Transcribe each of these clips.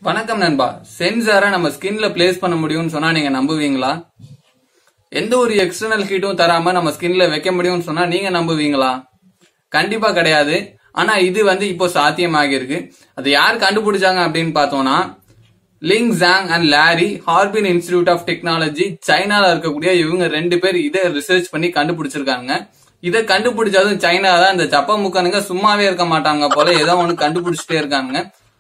வணக்கம் நண்பா சென்சாரை நம்ம ஸ்கின்ல பிளேஸ் பண்ண முடியும்னு சொன்னா நீங்க நம்புவீங்களா எந்த ஒரு எக்ஸ்டர்னல் ஹீட்டும் தராம நம்ம ஸ்கின்ல வைக்க முடியும்னு சொன்னா நீங்க நம்புவீங்களா கண்டிப்பா கிடையாது ஆனா இது வந்து இப்போ சாத்தியமாகி இருக்கு அது யார் கண்டுபிடிச்சாங்க அப்படின்னு பார்த்தோம்னா Ling Zhang and Larry Harbin Institute of Technology சைனால இருக்கக்கூடிய இவங்க ரெண்டு பேர் இதை ரிசர்ச் பண்ணி கண்டுபிடிச்சிருக்காங்க இதை கண்டுபிடிச்சதும் சைனா தான் இந்த சப்ப முக்கனுங்க சும்மாவே இருக்க மாட்டாங்க போல ஏதோ ஒண்ணு கண்டுபிடிச்சிட்டே இருக்காங்க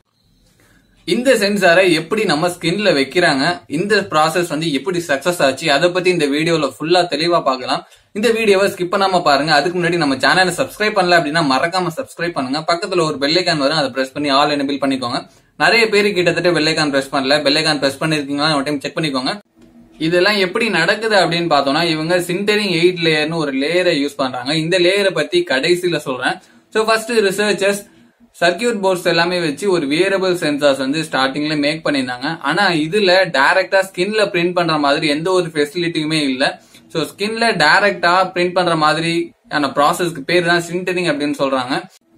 இந்த சென்சாரை எப்படி நம்ம ஸ்கின்ல வைக்கிறாங்க இந்த ப்ராசஸ் வந்து எப்படி சக்சஸ் ஆச்சு அதை பத்தி இந்த வீடியோல ஃபுல்லா தெளிவா பார்க்கலாம் இந்த வீடியோவை ஸ்கிப் பண்ணாம பாருங்க அதுக்கு முன்னாடி நம்ம சேனலை சப்ஸ்கிரைப் பண்ணல அப்படின்னா மறக்காம சப்ஸ்கிரைப் பண்ணுங்க பக்கத்துல ஒரு பெல்லைக்கான் வரும் அதை பிரஸ் பண்ணி ஆல் எனபிள் பண்ணிக்கோங்க நிறைய பேர் கிட்டத்தட்ட பெல்லைக்கான் பிரஸ் பண்ணல பெல்லைக்கான் பிரஸ் பண்ணிருக்கீங்களா ஒரு டைம் செக் பண்ணிக்கோங்க இதெல்லாம் எப்படி நடக்குது அப்படின்னு பார்த்தோம்னா இவங்க சின்டரிங் எயிட் லேயர்னு ஒரு லேயரை யூஸ் பண்றாங்க இந்த லேயரை பத்தி கடைசியில சொல்றேன் so first researchers circuit boards எல்லாமே வச்சு ஒரு வியரபிள் சென்சார்ஸ் வந்து ஸ்டார்டிங்ல மேக் பண்ணியிருந்தாங்க ஆனா இதுல டைரக்டா ஸ்கின்ல பிரிண்ட் பண்ற மாதிரி எந்த ஒரு ஃபெசிலிட்டியுமே இல்ல ஸோ ஸ்கின்ல டைரக்டா பிரிண்ட் பண்ற மாதிரியான ப்ராசஸ்க்கு பேர் தான் சின்டரிங் அப்படின்னு சொல்றாங்க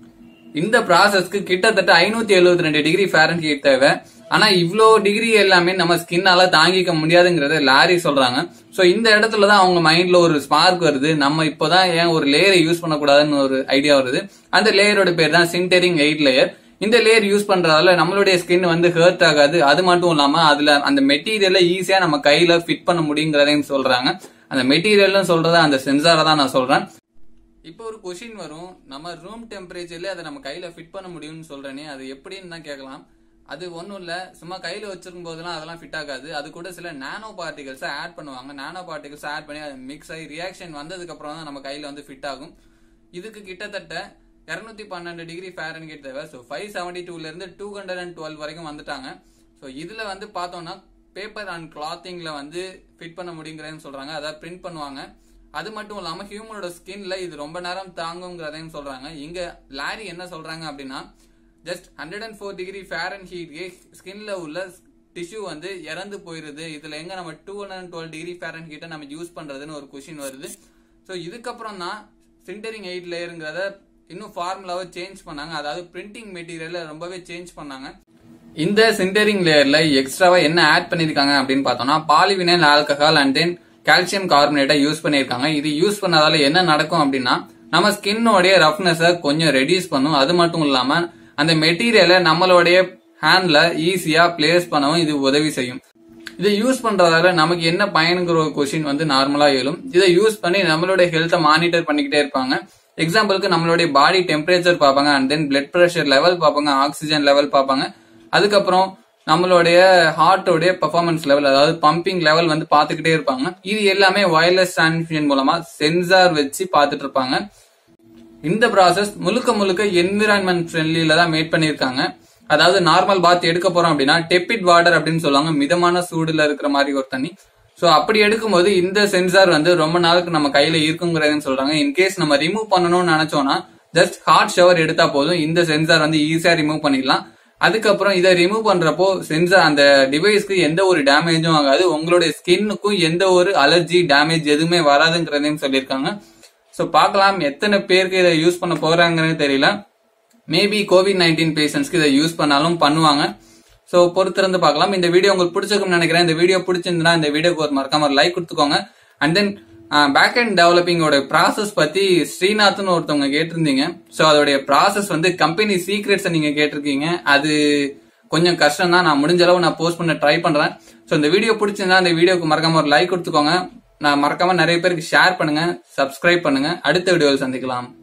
இந்த ப்ராசஸ்க்கு கிட்டத்தட்ட ஐநூத்தி எழுபத்தி ரெண்டு டிகிரி ஃபேரன் ஹீட் தேவை ஆனா இவ்வளோ டிகிரி எல்லாமே நம்ம ஸ்கின்னால தாங்கிக்க முடியாதுங்கிறத லாரி சொல்றாங்க சோ இந்த இடத்துல தான் அவங்க மைண்ட்ல ஒரு ஸ்பார்க் வருது நம்ம இப்போதான் ஏன் ஒரு லேயரை யூஸ் பண்ணக்கூடாதுன்னு ஒரு ஐடியா வருது அந்த லேயரோட பேர் தான் சின்டரிங் எயிட் லேயர் இந்த லேயர் யூஸ் பண்றதால நம்மளுடைய ஸ்கின் வந்து ஹர்ட் ஆகாது அது மட்டும் இல்லாம அதுல அந்த மெட்டீரியலை ஈஸியா நம்ம கையில ஃபிட் பண்ண முடியுங்கிறதையும் சொல்றாங்க அந்த மெட்டீரியல்னு சொல்றத அந்த சென்சாரை தான் நான் சொல்றேன் இப்போ ஒரு கொஷின் வரும் நம்ம ரூம் டெம்பரேச்சர்ல அதை நம்ம கையில ஃபிட் பண்ண முடியும்னு சொல்றேனே அது எப்படின்னு தான் கேட்கலாம் அது ஒன்றும் இல்லை சும்மா கையில் வச்சிருக்கும் போதெல்லாம் அதெல்லாம் ஃபிட் ஆகாது அது கூட சில நானோ பார்ட்டிகல்ஸை ஆட் பண்ணுவாங்க நானோ பார்ட்டிகல்ஸ் ஆட் பண்ணி அது மிக்ஸ் ஆகி ரியாக்ஷன் வந்ததுக்கு அப்புறம் தான் நம்ம கையில் வந்து ஃபிட் ஆகும் இதுக்கு கிட்டத்தட்ட இரநூத்தி பன்னெண்டு டிகிரி ஃபேரன்கேட் தேவை ஸோ ஃபைவ் செவன்டி டூல இருந்து டூ ஹண்ட்ரட் அண்ட் டுவெல் வரைக்கும் வந்துட்டாங்க ஸோ இதுல வந்து பார்த்தோம்னா பேப்பர் அண்ட் கிளாத்திங்ல வந்து ஃபிட் பண்ண முடியுங்கிறதையும் சொல்றாங்க அதாவது பிரிண்ட் பண்ணுவாங்க அது மட்டும் இல்லாம ஹியூமனோட ஸ்கின்ல இது ரொம்ப நேரம் தாங்குங்கிறதையும் சொல்றாங்க இங்க லாரி என்ன சொல்றாங்க அப்படின்னா just hundred and four degree ஃபேரன் ஹீட்கே ஸ்கின்ல உள்ள டிஷ்யூ வந்து இறந்து போயிருது இதுல எங்க நம்ம டூ ஹண்ட்ரட் டுவெல் டிகிரி ஃபேரன் ஹீட்டை நம்ம யூஸ் பண்றதுன்னு ஒரு கொஷின் வருது ஸோ இதுக்கப்புறம் தான் சிண்டரிங் எயிட் லேயருங்கிறத இன்னும் ஃபார்முலாவை சேஞ்ச் பண்ணாங்க அதாவது பிரிண்டிங் மெட்டீரியலை ரொம்பவே சேஞ்ச் பண்ணாங்க இந்த சிண்டரிங் லேயர்ல எக்ஸ்ட்ராவா என்ன ஆட் பண்ணிருக்காங்க அப்படின்னு பார்த்தோம்னா polyvinyl alcohol and then calcium கார்பனேட்டை யூஸ் பண்ணிருக்காங்க இது யூஸ் பண்ணதால என்ன நடக்கும் அப்படின்னா நம்ம ஸ்கின்னோடைய ரஃப்னஸை கொஞ்சம் ரெடியூஸ் பண்ணும் அது மட்டும் இல்லாம அந்த மெட்டீரியலை நம்மளுடைய ஹேண்ட்ல ஈஸியா பிளேஸ் பண்ணவும் இது உதவி செய்யும் இதை யூஸ் பண்றதால நமக்கு என்ன பயனுங்கிற ஒரு கொஸ்டின் வந்து நார்மலா எழும் இதை யூஸ் பண்ணி நம்மளுடைய ஹெல்த்தை மானிட்டர் பண்ணிக்கிட்டே இருப்பாங்க எக்ஸாம்பிளுக்கு நம்மளுடைய பாடி டெம்பரேச்சர் பார்ப்பாங்க and then blood pressure level பார்ப்பாங்க ஆக்சிஜன் லெவல் பார்ப்பாங்க அதுக்கப்புறம் நம்மளுடைய ஹார்ட்டோடைய பெர்ஃபார்மன்ஸ் லெவல் அதாவது பம்பிங் லெவல் வந்து பார்த்துக்கிட்டே இருப்பாங்க இது எல்லாமே வயர்லெஸ் டிரான்ஸ்மிஷன் மூலமா சென்சார் வச்சு பார்த்துட்டு இருப்பாங்க இந்த ப்ராசஸ் முழுக்க முழுக்க என்விரான்மெண்ட் ஃப்ரெண்ட்லில தான் மேட் பண்ணிருக்காங்க அதாவது நார்மல் பாத் எடுக்க போறோம் அப்படின்னா டெப்பிட் வாட்டர் அப்படின்னு சொல்லுவாங்க மிதமான சூடுல இருக்கிற மாதிரி ஒரு தண்ணி சோ அப்படி எடுக்கும்போது இந்த சென்சார் வந்து ரொம்ப நாளுக்கு நம்ம கையில இருக்குங்கிறதுன்னு சொல்றாங்க இன்கேஸ் நம்ம ரிமூவ் பண்ணணும்னு நினைச்சோம்னா ஜஸ்ட் ஹாட் ஷவர் எடுத்தா போதும் இந்த சென்சார் வந்து ஈஸியா ரிமூவ் பண்ணிடலாம் அதுக்கப்புறம் இதை ரிமூவ் பண்றப்போ சென்சார் அந்த டிவைஸ்க்கு எந்த ஒரு டேமேஜும் ஆகாது உங்களுடைய ஸ்கின்னுக்கும் எந்த ஒரு அலர்ஜி டேமேஜ் எதுவுமே வராதுங்கிறதையும் சொல்லியிருக்காங்க ஸோ பார்க்கலாம் எத்தனை பேருக்கு இதை யூஸ் பண்ண போறாங்கன்னு தெரியல மேபி கோவிட் நைன்டீன் பேஷண்ட்ஸ்க்கு இதை யூஸ் பண்ணாலும் பண்ணுவாங்க ஸோ பொறுத்திருந்து பார்க்கலாம் இந்த வீடியோ உங்களுக்கு பிடிச்சிருக்கும்னு நினைக்கிறேன் இந்த வீடியோ பிடிச்சிருந்தா இந்த வீடியோக்கு ஒரு மறக்காம ஒரு லைக் கொடுத்துக்கோங்க அண்ட் தென் பேக் அண்ட் டெவலப்பிங்கோட ப்ராசஸ் பத்தி ஸ்ரீநாத்னு ஒருத்தவங்க கேட்டிருந்தீங்க ஸோ அதோடைய ப்ராசஸ் வந்து கம்பெனி சீக்ரெட்ஸை நீங்க கேட்டிருக்கீங்க அது கொஞ்சம் கஷ்டம் தான் நான் முடிஞ்ச அளவு நான் போஸ்ட் பண்ண ட்ரை பண்றேன் ஸோ இந்த வீடியோ பிடிச்சிருந்தா இந்த வீடியோக்கு மறக்காம ஒரு லைக் கொடுத்துக்கோங்க நான் மறக்காம நிறைய பேருக்கு ஷேர் பண்ணுங்க சப்ஸ்கிரைப் பண்ணுங்க அடுத்த வீடியோவில் சந்திக்கலாம்